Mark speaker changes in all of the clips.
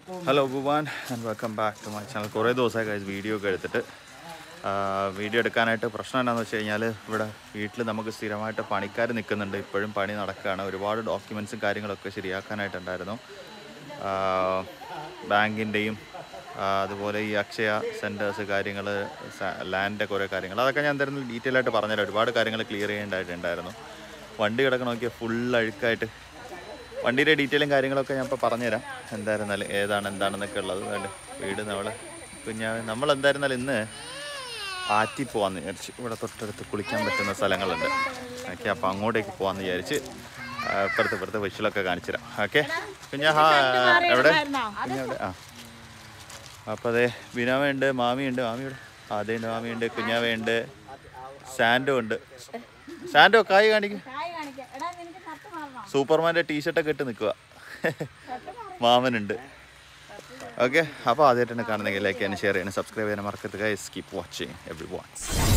Speaker 1: Hello ബുബാൻ and welcome back to my channel കുറേ ദിവസമായി കഴിച്ച് വീഡിയോ ഒക്കെ എടുത്തിട്ട് വീഡിയോ എടുക്കാനായിട്ട് പ്രശ്നം എന്താണെന്ന് വെച്ച് കഴിഞ്ഞാൽ ഇവിടെ വീട്ടിൽ നമുക്ക് സ്ഥിരമായിട്ട് പണിക്കാർ നിൽക്കുന്നുണ്ട് ഇപ്പോഴും പണി നടക്കുകയാണ് ഒരുപാട് ഡോക്യുമെൻസും കാര്യങ്ങളൊക്കെ ശരിയാക്കാനായിട്ടുണ്ടായിരുന്നു ബാങ്കിൻ്റെയും അതുപോലെ ഈ അക്ഷയ സെൻറ്റേഴ്സ് കാര്യങ്ങൾ ലാൻഡിൻ്റെ കുറേ കാര്യങ്ങൾ അതൊക്കെ ഞാൻ എന്തായാലും ഡീറ്റെയിൽ ആയിട്ട് പറഞ്ഞുതരാം ഒരുപാട് കാര്യങ്ങൾ ക്ലിയർ ചെയ്യേണ്ടതായിട്ടുണ്ടായിരുന്നു വണ്ടി കിടക്കണ നോക്കിയാൽ ഫുൾ അഴുക്കായിട്ട് വണ്ടിയുടെ ഡീറ്റെയിലും കാര്യങ്ങളൊക്കെ ഞാൻ ഇപ്പോൾ പറഞ്ഞുതരാം എന്തായിരുന്നാലും ഏതാണ് എന്താണെന്നൊക്കെ ഉള്ളത് വേണ്ട വീട് നമ്മൾ പിന്നെ നമ്മൾ എന്തായിരുന്നാലും ഇന്ന് ആറ്റി പോകാമെന്ന് വിചാരിച്ചു ഇവിടെ തൊട്ടടുത്ത് കുളിക്കാൻ പറ്റുന്ന സ്ഥലങ്ങളുണ്ട് ഓക്കെ അപ്പോൾ അങ്ങോട്ടേക്ക് പോകാമെന്ന് വിചാരിച്ച് ആ, ഇപ്പുറത്ത് ഇപ്പുറത്ത് വിഷലൊക്കെ കാണിച്ചു തരാം ഓക്കെ പിന്നെ ഹാ എവിടെ പിന്നെ എവിടെ ആ അപ്പോൾ അതെ ബിനാമയുണ്ട് മാമിയുണ്ട് മാമിയുടെ അതേണ്ട് മാമിയുണ്ട് കുഞ്ഞാവയുണ്ട് സാൻഡോ ഉണ്ട് സാൻഡോ കായ് കാണിക്കും
Speaker 2: കായ് കാണിക്കാം എടാ നിനക്ക് കത്ത് മാറണം
Speaker 1: സൂപ്പർമാൻ്റെ ടീഷർട്ടൊക്കെ ഇട്ട് നിൽക്കുക മാമനുണ്ട് ഓക്കെ അപ്പോൾ ആദ്യമായിട്ടാണ് കാണുന്നെങ്കിൽ ലൈക്ക് ചെയ്യാനും ഷെയർ ചെയ്യാനും സബ്സ്ക്രൈബ് ചെയ്യാനും മറക്കരുത് guys keep watching every one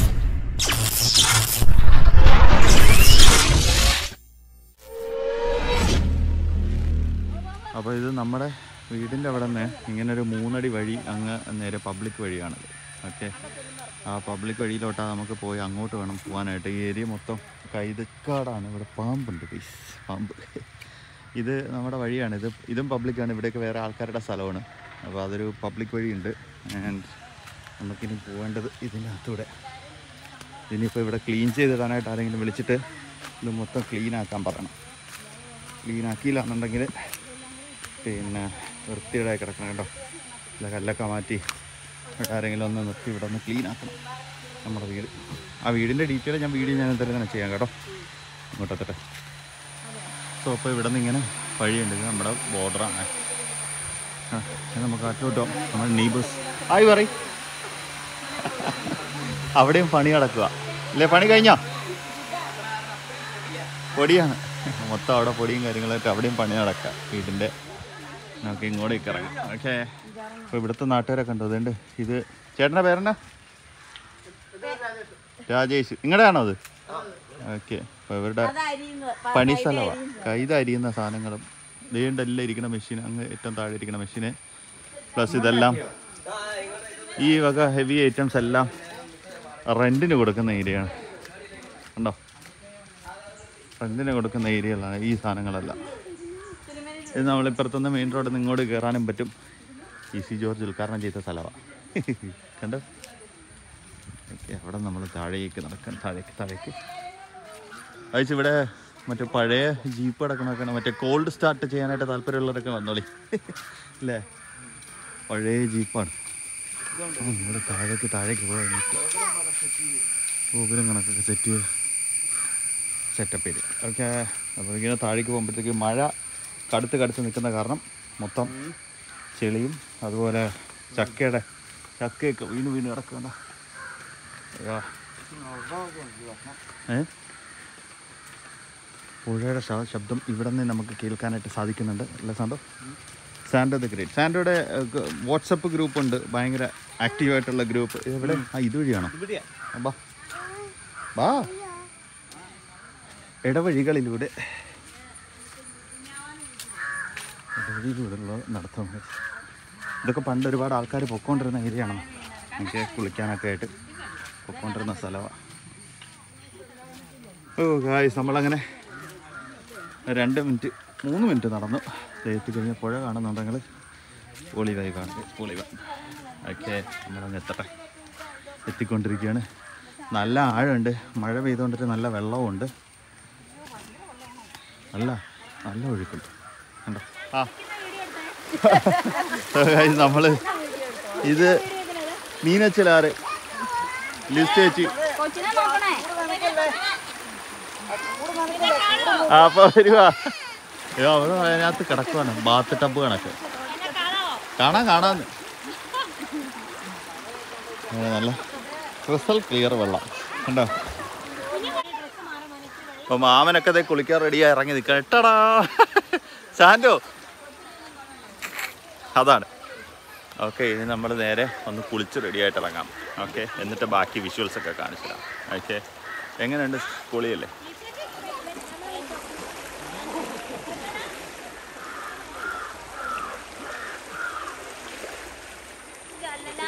Speaker 1: അപ്പോൾ ഇത് നമ്മുടെ വീടിൻ്റെ അവിടെ നിന്ന് ഇങ്ങനെ ഒരു മൂന്നടി വഴി അങ്ങ് നേരെ പബ്ലിക് വഴിയാണത് ഓക്കെ ആ പബ്ലിക് വഴിയിലോട്ടാണ് നമുക്ക് പോയി അങ്ങോട്ട് വേണം പോകാനായിട്ട് ഈ ഏരിയ മൊത്തം കൈതക്കാടാണ് ഇവിടെ പാമ്പുണ്ട് പീസ് പാമ്പ് ഇത് നമ്മുടെ വഴിയാണ് ഇത് ഇതും പബ്ലിക്കാണ് ഇവിടെയൊക്കെ വേറെ ആൾക്കാരുടെ സ്ഥലമാണ് അപ്പോൾ അതൊരു പബ്ലിക് വഴിയുണ്ട് ആൻഡ് നമുക്കിനി പോകേണ്ടത് ഇതിനകത്തൂടെ ഇനിയിപ്പോൾ ഇവിടെ ക്ലീൻ ചെയ്തിടാനായിട്ട് ആരെങ്കിലും വിളിച്ചിട്ട് ഇത് മൊത്തം ക്ലീൻ ആക്കാൻ പറയണം ക്ലീൻ ആക്കിയില്ല എന്നുണ്ടെങ്കിൽ പിന്നെ വൃത്തിയുടായി കിടക്കണം കേട്ടോ ഇല്ല കല്ലൊക്കെ മാറ്റി ഇവിടെ ആരെങ്കിലും ഒന്ന് നിർത്തി ഇവിടെ ഒന്ന് ക്ലീൻ ആക്കണം നമ്മുടെ വീട് ആ വീടിൻ്റെ ഡീറ്റെയിൽ ഞാൻ വീഡിയോ ഞാൻ എന്തായാലും തന്നെ ചെയ്യാം കേട്ടോ ഇങ്ങോട്ടെത്തട്ടെ സോ അപ്പോൾ ഇവിടെ നിന്ന് ഇങ്ങനെ വഴിയുണ്ട് ഇത് നമ്മുടെ ബോർഡറാണ് ആ ഇനി നമുക്ക് കാട്ടിലോട്ടോ നമ്മുടെ നീബേഴ്സ് ആയി പറയും അവിടെയും പണി നടക്കുക അല്ലേ പണി കഴിഞ്ഞോ പൊടിയാണ് മൊത്തം അവിടെ പൊടിയും കാര്യങ്ങളായിട്ട് അവിടെയും പണി നടക്കുക വീടിൻ്റെ നമുക്ക് ഇങ്ങോട്ടേക്ക് ഇറങ്ങാം ഓക്കെ ഇപ്പോൾ ഇവിടുത്തെ നാട്ടുകാരൊക്കെ ഉണ്ട് അതുകൊണ്ട് ഇത് ചേട്ടൻ്റെ പേരെന്നാ രാജേഷ് നിങ്ങളുടെയാണോ അത് ഓക്കെ അപ്പോൾ ഇവരുടെ
Speaker 2: അത് അരിയുന്നത്
Speaker 1: പണി സ്ഥലമാണ് കൈത അരിയുന്ന സാധനങ്ങളും ദേണ്ട എല്ലാം ഇരിക്കുന്ന മെഷീൻ അങ്ങ് ഏറ്റവും താഴെ ഇരിക്കുന്ന മെഷീന് പ്ലസ് ഇതെല്ലാം ഈ വക ഹെവി ഐറ്റംസ് എല്ലാം റെൻറ്റിന് കൊടുക്കുന്ന ഏരിയയാണ് കണ്ടോ റെൻറ്റിന് കൊടുക്കുന്ന ഏരിയകളാണ് ഈ സാധനങ്ങളെല്ലാം ഇത് നമ്മളിപ്പുറത്തുനിന്ന് മെയിൻ റോഡിൽ നിന്ന് ഇങ്ങോട്ട് കയറാനും പറ്റും ഇ സി ജോർജ് ഉദ്ഘാടനം ചെയ്ത സ്ഥലമാണ് കണ്ടോ ഓക്കെ അവിടെ നമ്മൾ താഴേക്ക് നടക്കാൻ താഴേക്ക് താഴേക്ക് അയച്ച് ഇവിടെ മറ്റേ പഴയ ജീപ്പ് കിടക്കണൊക്കെ മറ്റേ കോൾഡ് സ്റ്റാർട്ട് ചെയ്യാനായിട്ട് താല്പര്യമുള്ളവരൊക്കെ വന്നോളി അല്ലേ പഴയ ജീപ്പാണ് ആ, ഇവിടെ താഴേക്ക് താഴേക്ക് പോകാൻ ഗോപുരം കണക്കൊക്കെ സെറ്റ് ചെയ്ത് സെറ്റപ്പ് ചെയ്ത് ഓക്കെ അപ്പോൾ ഇങ്ങനെ താഴേക്ക് പോകുമ്പോഴത്തേക്ക് മഴ കടുത്ത് കടുത്ത് നിൽക്കുന്ന കാരണം മൊത്തം ചെളിയും അതുപോലെ ചക്കയുടെ ചക്കയൊക്കെ വീണ് വീണ് കിടക്കണ്ട അയ്യോ ഏ പുഴയുടെ ശ- ശബ്ദം ഇവിടെ നിന്ന് നമുക്ക് കേൾക്കാനായിട്ട് സാധിക്കുന്നുണ്ട് അല്ലേ സാൻഡോ സാൻഡോ ദ ഗ്രേറ്റ് സാൻഡോയുടെ വാട്സപ്പ് ഗ്രൂപ്പ് ഉണ്ട് ഭയങ്കര ആക്റ്റീവായിട്ടുള്ള ഗ്രൂപ്പ് ഇവിടെ ആ ഇതുവഴിയാണോ ആ, ബാ ബാ ഇടവഴികളിലൂടെ ഇടവഴിയിലൂടെയുള്ള നടത്തം ഇതൊക്കെ പണ്ട് ഒരുപാട് ആൾക്കാർ പൊക്കോണ്ടിരുന്ന ഏരിയയാണ് എനിക്ക് കുളിക്കാനൊക്കെ ആയിട്ട് പൊക്കോണ്ടിരുന്ന സ്ഥലമാണ് ഓ ഗായ്സ് നമ്മളങ്ങനെ രണ്ട് മിനിറ്റ് മൂന്ന് മിനിറ്റ് നടന്നു എത്തി കഴിഞ്ഞ പുഴ കാണുന്നുണ്ടെങ്കിൽ പൊളിവായി കാണുക പൊളിവ ഓക്കെ നമ്മളങ്ങ് എത്തട്ടെ എത്തിക്കൊണ്ടിരിക്കുകയാണ് നല്ല ആഴമുണ്ട് മഴ പെയ്തുകൊണ്ടിട്ട് നല്ല വെള്ളവുമുണ്ട് നല്ല നല്ല ഒഴുക്കുണ്ട് കണ്ടോ ആ നമ്മൾ ഇത് മീനച്ചിലാറ് ലിസ്റ്റ് ചേച്ചി
Speaker 2: കൊച്ചിനെ നോക്കണേ
Speaker 1: ആ അപ്പൊ വരുവാ അയ്യോ അവിടെ അതിനകത്ത് കിടക്കുവാണ് ബാത്ത് ടബ് കണക്ക് കാണാൻ കാണാന്ന് അങ്ങനെ നല്ല ക്രിസ്റ്റൽ ക്ലിയർ വെള്ളം കണ്ടോ അപ്പൊ മാമനൊക്കെ ദേ കുളിക്കാൻ റെഡിയായി ഇറങ്ങി നിൽക്കാൻ എട്ടടാ സാൻഡോ അതാണ് ഓക്കെ ഇനി നമ്മൾ നേരെ ഒന്ന് കുളിച്ച് റെഡിയായിട്ട് ഇറങ്ങാം ഓക്കെ എന്നിട്ട് ബാക്കി വിഷ്വൽസ് ഒക്കെ കാണിച്ചു തരാം ഓക്കെ എങ്ങനെയുണ്ട് കുളിയല്ലേ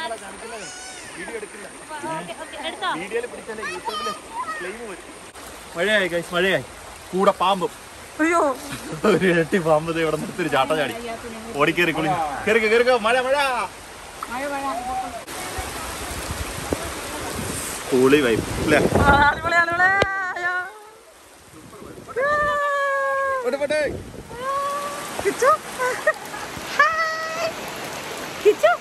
Speaker 1: മഴയായി ഗൈസ് മഴയായി കൂടെ പാമ്പും
Speaker 3: അയ്യോ
Speaker 1: ഒരു ഇരട്ടി പാമ്പ് ദേ ഇവിടെ നിർത്തി ചാട്ട ചാടി ഓടിക്കേറി കുളി കേറിക്കോ കേറിക്കോ മഴ മഴ
Speaker 2: മഴ മഴ
Speaker 1: കൂളി വൈബ് അല്ലേ
Speaker 3: അടിപൊളി അടിപൊളി അയ്യോ കിച്ചു കിച്ചു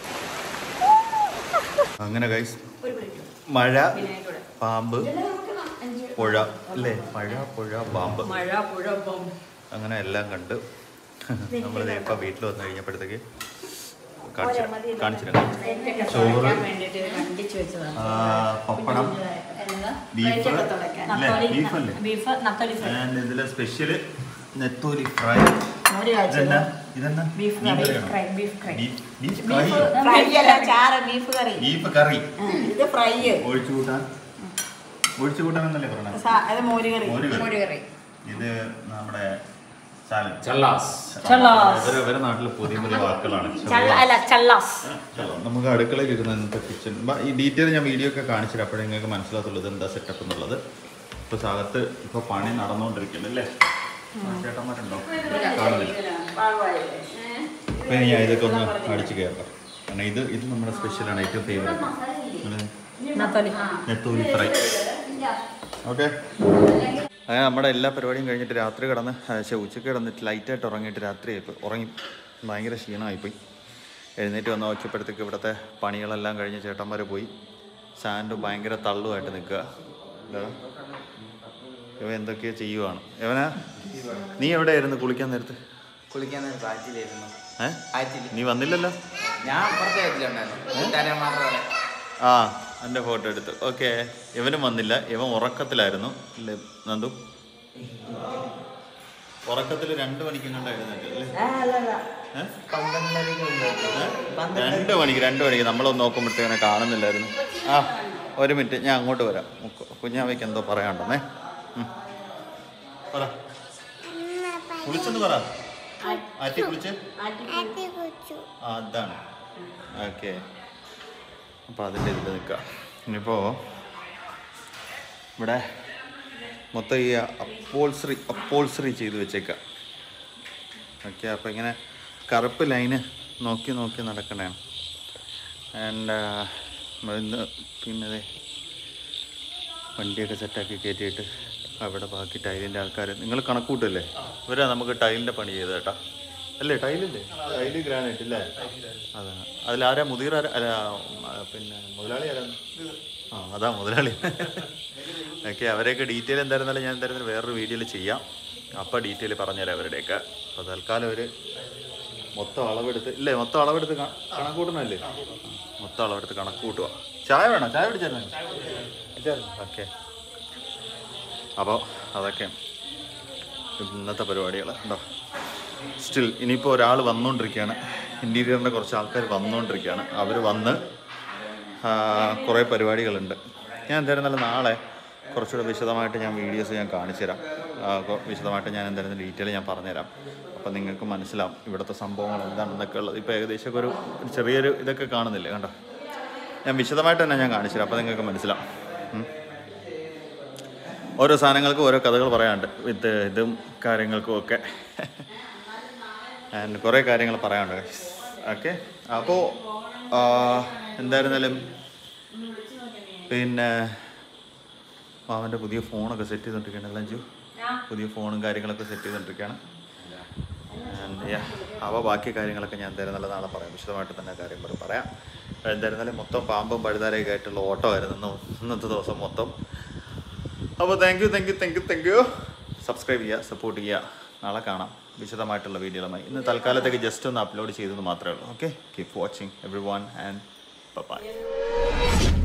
Speaker 1: അങ്ങനെ ഗൈസ് മഴ പാമ്പ് പുഴ അല്ലേ മഴ പുഴ പാമ്പ്
Speaker 3: മഴ പുഴ ബോംബ്
Speaker 1: അങ്ങനെ എല്ലാം കണ്ട് നമ്മൾ ഇപ്പം വീട്ടിൽ വന്നു കഴിഞ്ഞപ്പോഴത്തേക്ക് കാണിച്ചു കാണിച്ചിരുന്നു ചോറ്
Speaker 3: വേണ്ടിട്ട് കണ്ടിച്ചു വെച്ചതാണ്
Speaker 1: ആ, പപ്പടം ബീഫ് അല്ലേ ബീഫ് അല്ലേ
Speaker 3: ബീഫ് നത്തളി ഫ്രൈ
Speaker 1: ആൻഡ് ഇതിലെ സ്പെഷ്യൽ നെത്തോലി ഫ്രൈ
Speaker 3: മോര് കാച്ചത്
Speaker 1: ഇതെന്നാ ഇതെന്നാ
Speaker 3: ബീഫ്
Speaker 1: മീൻ
Speaker 3: കറി
Speaker 1: കറിയാണോ?
Speaker 3: Fry beef fry
Speaker 1: beef beef കറി
Speaker 3: ഫ്രൈ അല്ല ചാറ് ബീഫ് കറി
Speaker 1: ബീഫ് കറി
Speaker 3: ഇത് ഫ്രൈ
Speaker 1: ഒഴിച്ചു കൂട്ടാൻ ഒഴിച്ചു കൂട്ടാൻ എന്നല്ലേ പറഞ്ഞത്
Speaker 3: അത് മോര് കറി
Speaker 1: മോര് കറി.
Speaker 3: മോര് കറി
Speaker 1: ഇത് നമ്മുടെ സാലഡ്
Speaker 4: ചല്ലാസ്
Speaker 3: ചല്ലാസ്.
Speaker 1: ഇവരെ ഇവരെ നാട്ടിൽ പുതിയ പുതിയ വാക്കുകളാണ്
Speaker 3: ചള്ള അല്ല ചള്ളാസ്
Speaker 1: ചലോ. നമുക്ക് അടുക്കളയിൽ ഇരുന്ന ഇന്നത്തെ കിച്ചൺ ഈ ഡീറ്റെയിൽ ഞാൻ വീഡിയോ ഒക്കെ കാണിച്ചിട്ട് അപ്പോഴേ നിങ്ങൾക്ക് മനസ്സിലാത്തുള്ളത് എന്താ സെറ്റപ്പ് എന്നുള്ളത് ഇപ്പോൾ സാഗത്ത് ഇപ്പോൾ പണി നടന്നുകൊണ്ടിരിക്കുന്നു അല്ലേ ചേട്ടന്മാരുണ്ടോ കാണുന്നില്ല അപ്പോൾ ഇനി ഞാൻ ഇതൊക്കെ ഒന്ന് അടിച്ച് കയറാം കാരണം ഇത് ഇത് നമ്മുടെ സ്പെഷ്യലാണ് ഏറ്റവും ഫേവറേറ്റ്
Speaker 3: നത്തളി
Speaker 1: നെത്തോലി ഫ്രൈ ഓക്കെ അങ്ങനെ നമ്മുടെ എല്ലാ പരിപാടിയും കഴിഞ്ഞിട്ട് രാത്രി കിടന്ന് പക്ഷേ ഉച്ചയ്ക്ക് കിടന്നിട്ട് ലൈറ്റായിട്ട് ഉറങ്ങിയിട്ട് രാത്രി ആയിപ്പോയി ഉറങ്ങി ഭയങ്കര ക്ഷീണമായിപ്പോയി എഴുന്നേറ്റ് വന്ന നോക്കിയപ്പോഴത്തേക്ക് ഇവിടുത്തെ പണികളെല്ലാം കഴിഞ്ഞ് ചേട്ടന്മാർ പോയി സാൻഡ് ഭയങ്കര തള്ളുമായിട്ട് നിൽക്കുക എന്താ ഇവ എന്തൊക്കെയോ ചെയ്യുവാണ് ഇവനാ നീ എവിടെയായിരുന്നു കുളിക്കാൻ നേരത്ത്
Speaker 4: കുളിക്കാൻ നേരത്ത് ആറ്റിലായിരുന്നു
Speaker 1: ഏ
Speaker 4: ആറ്റിൽ
Speaker 1: നീ വന്നില്ലല്ലോ
Speaker 4: ഞാൻ അപ്പുറത്തെ ആറ്റിലുണ്ടായിരുന്നു കൂട്ടുകാരൻ മാത്രമേ
Speaker 1: ആ എൻ്റെ ഫോട്ടോ എടുത്തു ഓക്കെ ഇവനും വന്നില്ല ഇവൻ ഉറക്കത്തിലായിരുന്നു ഇല്ലേ നന്ദു ഉറക്കത്തിൽ രണ്ട് മണിക്കും കണ്ടായിരുന്നു ഏ? ഏ? രണ്ട് മണിക്ക് രണ്ട് മണിക്ക് നമ്മളൊന്ന് നോക്കുമ്പോഴത്തേനെ കാണുന്നില്ലായിരുന്നു ആ ഒരു മിനിറ്റ് ഞാൻ അങ്ങോട്ട് വരാം മുക്ക് കുഞ്ഞാവയ്ക്ക് എന്തോ പറയാനുണ്ടെന്നേ ഉം. പറ കുളിച്ചെന്ന് പറ ആറ്റി കുളിച്ച് ആ അതാണ് ഓക്കെ അപ്പോൾ അതിൻ്റെ ഇതിൽ നിൽക്കുക ഇനിയിപ്പോൾ ഇവിടെ മൊത്തം ഈ അപ്പോൾസറി അപ്പോൾസറി ചെയ്ത് വെച്ചേക്കാം ഓക്കെ അപ്പോൾ ഇങ്ങനെ കറുപ്പ് ലൈന് നോക്കി നോക്കി നടക്കണതാണ് ആൻഡ് ഇന്ന് പിന്നെ ദേ വണ്ടിയൊക്കെ സെറ്റാക്കി കയറ്റിയിട്ട് അവിടെ ബാക്കി ടൈലിൻ്റെ ആൾക്കാർ നിങ്ങൾ കണക്കൂട്ടല്ലേ ഇവരാ നമുക്ക് ടൈലിൻ്റെ പണി ചെയ്ത് കേട്ടോ അല്ലേ ടൈലില്ലേ ടൈല് ഗ്രാനൈറ്റ് അല്ലേ അതാണ് അതിലാരാ മുതിർ ആരാ അല്ല ആ, പിന്നെ മുതലാളി ആരാണ് ആ അതാ മുതലാളി ഓക്കെ അവരെയൊക്കെ ഡീറ്റെയിൽ എന്തായിരുന്നാലും ഞാൻ എന്തായിരുന്നാലും വേറൊരു വീഡിയോയിൽ ചെയ്യാം അപ്പോൾ ഡീറ്റെയിൽ പറഞ്ഞുതരാം അവരുടെയൊക്കെ അപ്പോൾ തൽക്കാലം അവർ മൊത്തം അളവെടുത്ത് ഇല്ലേ മൊത്തം അളവെടുത്ത് ക- കണക്ക് കൂട്ടണമല്ലേ ആ, മൊത്തം അളവെടുത്ത് കണക്ക് കൂട്ടുക ചായ വേണോ ചായ പിടിച്ചായിരുന്നു ഓക്കെ അപ്പോൾ അതൊക്കെ ഇന്നത്തെ പരിപാടികൾ ഉണ്ടോ സ്റ്റിൽ ഇനിയിപ്പോൾ ഒരാൾ വന്നുകൊണ്ടിരിക്കുകയാണ് ഇൻറ്റീരിയറിൻ്റെ കുറച്ച് ആൾക്കാർ വന്നുകൊണ്ടിരിക്കുകയാണ് അവർ വന്ന് ആ, കുറേ പരിപാടികളുണ്ട് ഞാൻ എന്തായിരുന്നാലും നാളെ കുറച്ചുകൂടെ വിശദമായിട്ട് ഞാൻ വീഡിയോസ് ഞാൻ കാണിച്ചു തരാം ആ, കൊ- വിശദമായിട്ട് ഞാൻ എന്തായാലും ഡീറ്റെയിൽ ഞാൻ പറഞ്ഞുതരാം അപ്പം നിങ്ങൾക്ക് മനസ്സിലാവും ഇവിടുത്തെ സംഭവങ്ങൾ എന്താണെന്നൊക്കെ ഉള്ളത് ഇപ്പോൾ ഏകദേശം ഒരു ഒരു ചെറിയൊരു ഇതൊക്കെ കാണുന്നില്ലേ കണ്ടോ ഞാൻ വിശദമായിട്ട് തന്നെ ഞാൻ കാണിച്ചു തരാം അപ്പോൾ നിങ്ങൾക്ക് മനസ്സിലാവും ഉം. ഓരോ സാധനങ്ങൾക്കും ഓരോ കഥകൾ പറയാനുണ്ട് ഇത് ഇതും കാര്യങ്ങൾക്കും ഒക്കെ ആൻഡ് കുറേ കാര്യങ്ങൾ പറയാനുണ്ട് ഓക്കെ അപ്പോൾ എന്തായിരുന്നാലും പിന്നെ മാമൻ്റെ പുതിയ ഫോണൊക്കെ സെറ്റ് ചെയ്തുകൊണ്ടിരിക്കുകയാണ് അല്ലേ അഞ്ചു പുതിയ ഫോണും കാര്യങ്ങളൊക്കെ സെറ്റ് ചെയ്തുകൊണ്ടിരിക്കുകയാണ് ആൻഡ് യാ അവ ബാക്കി കാര്യങ്ങളൊക്കെ ഞാൻ എന്തായിരുന്നാലും നാളെ പറയാം വിശദമായിട്ട് തന്നെ കാര്യം പറ- പറയാം എന്തായിരുന്നാലും മൊത്തം പാമ്പും പഴുതാരയൊക്കെ ആയിട്ടുള്ള ഓട്ടമായിരുന്നു ഇന്ന് ഇന്നത്തെ ദിവസം മൊത്തം അപ്പോൾ thank you thank you thank you thank you subscribe ചെയ്യുക സപ്പോർട്ട് ചെയ്യുക നാളെ കാണാം വിശദമായിട്ടുള്ള വീഡിയോകളുമായി ഇന്ന് തൽക്കാലത്തേക്ക് ജസ്റ്റ് ഒന്ന് അപ്ലോഡ് ചെയ്തെന്ന് മാത്രമേ ഉള്ളൂ okay keep watching every one and by